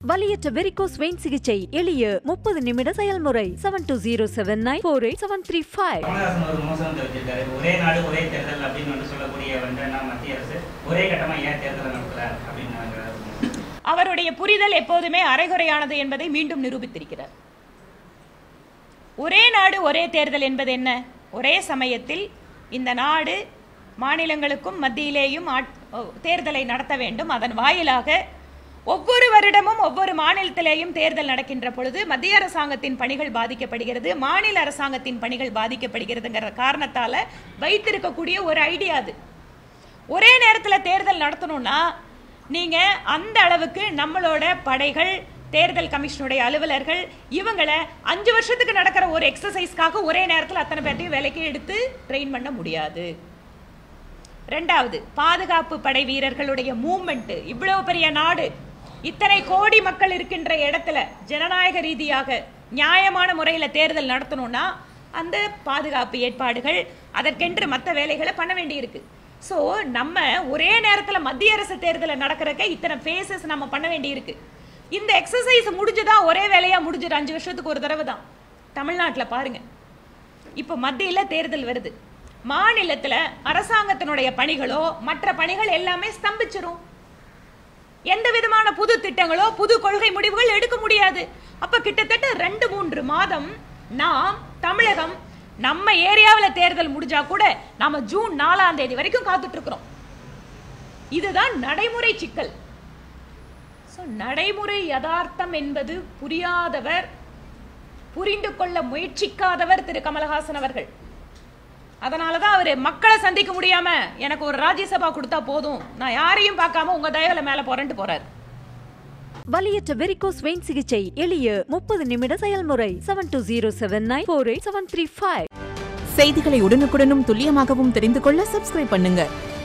வலியற்ற varicose vein சிகிச்சை எளிய முப்பது நிமிட செயல்முறை seven two zero seven nine four eight seven three five Kamalahasan ஒரு விமர்சனத்தை வச்சிருக்காரு ஒரே நாடு ஒரே தேர்தல் அப்படின்னு வந்து சொல்லக்கூடிய வந்து நம்ம மத்திய அரசு ஒரே கட்டமா ஏன் தேர்தலை நடத்தல அப்படின்னு நாங்க அவருடைய புரிதல் எப்போதுமே அரைகுறையானது என்பதை மீண்டும் நிரூபித்திருக்கிறார் ஒரே நாடு ஒரே தேர்தல் என்பது என்ன ஒரே சமயத்தில் இந்த நாடு மாநிலங்களுக்கும் மத்தியிலேயும் ஆட்- ஓ, தேர்தலை நடத்த வேண்டும் அதன் வாயிலாக ஒவ்வொரு வருடமும் ஒவ்வொரு மாநிலத்திலேயும் தேர்தல் நடக்கின்ற பொழுது மத்திய அரசாங்கத்தின் பணிகள் பாதிக்கப்படுகிறது மாநில அரசாங்கத்தின் பணிகள் பாதிக்கப்படுகிறதுங்கிற காரணத்தால வைத்திருக்கக்கூடிய ஒரு ஐடியா அது ஒரே நேரத்தில் தேர்தல் நடத்தணும்னா நீங்க அந்த அளவுக்கு நம்மளோட படைகள் தேர்தல் கமிஷனுடைய அலுவலர்கள் இவங்களை அஞ்சு வருஷத்துக்கு நடக்கிற ஒரு எக்ஸசைஸ்க்காக ஒரே நேரத்தில் அத்தனை பேர்த்தையும் வேலைக்கு எடுத்து ட்ரெயின் பண்ண முடியாது ரெண்டாவது பாதுகாப்பு படை வீரர்களுடைய மூவ்மெண்ட் இவ்வளவு பெரிய நாடு இத்தனை கோடி மக்கள் இருக்கின்ற இடத்துல ஜனநாயக ரீதியாக நியாயமான முறையில் தேர்தல் நடத்தணும்னா அந்த பாதுகாப்பு ஏற்பாடுகள் அதற்கென்று மற்ற வேலைகளை பண்ண வேண்டியிருக்கு ஸோ நம்ம ஒரே நேரத்தில் மத்திய அரசு தேர்தலை நடக்கிறக்க இத்தனை ஃபேஸஸ் நம்ம பண்ண வேண்டியிருக்கு இந்த எக்ஸசைஸ் முடிஞ்சுதா ஒரே வேலையா முடிஞ்சிடும் அஞ்சு வருஷத்துக்கு ஒரு தடவை தான் தமிழ்நாட்டில் பாருங்க இப்போ மத்தியில் தேர்தல் வருது மாநிலத்தில் அரசாங்கத்தினுடைய பணிகளோ மற்ற பணிகள் எல்லாமே ஸ்தம்பிச்சிரும் எந்த விதமான புது திட்டங்களோ புது கொள்கை முடிவுகள் எடுக்க முடியாது அப்ப கிட்டத்தட்ட ரெண்டு மூன்று மாதம் நாம் தமிழகம் நம்ம ஏரியாவில் தேர்தல் முடிஞ்சா கூட நாம ஜூன் நாலாம் தேதி வரைக்கும் காத்துட்டு இருக்கிறோம் இதுதான் நடைமுறை சிக்கல் So, நடைமுறை யதார்த்தம் என்பது புரியாதவர் புரிந்து கொள்ள முயற்சிக்காதவர் திரு கமலஹாசன் அவர்கள் அதனால தான் அவர் மக்களை சந்திக்க முடியாம எனக்கு ஒரு ராஜ்யசபா கொடுத்தா போதும் நான் யாரையும் பார்க்காம உங்க தயவுல மேல போறேன்ட்டு போறாரு வலியற்ற வெரிகோஸ் வெயின் சிகிச்சை எளிய முப்பது நிமிட செயல்முறை seven two zero seven nine four eight seven three five செய்திகளை உடனுக்குடனும் துல்லியமாகவும் தெரிந்து கொள்ள சப்ஸ்கிரைப் பண்ணுங்க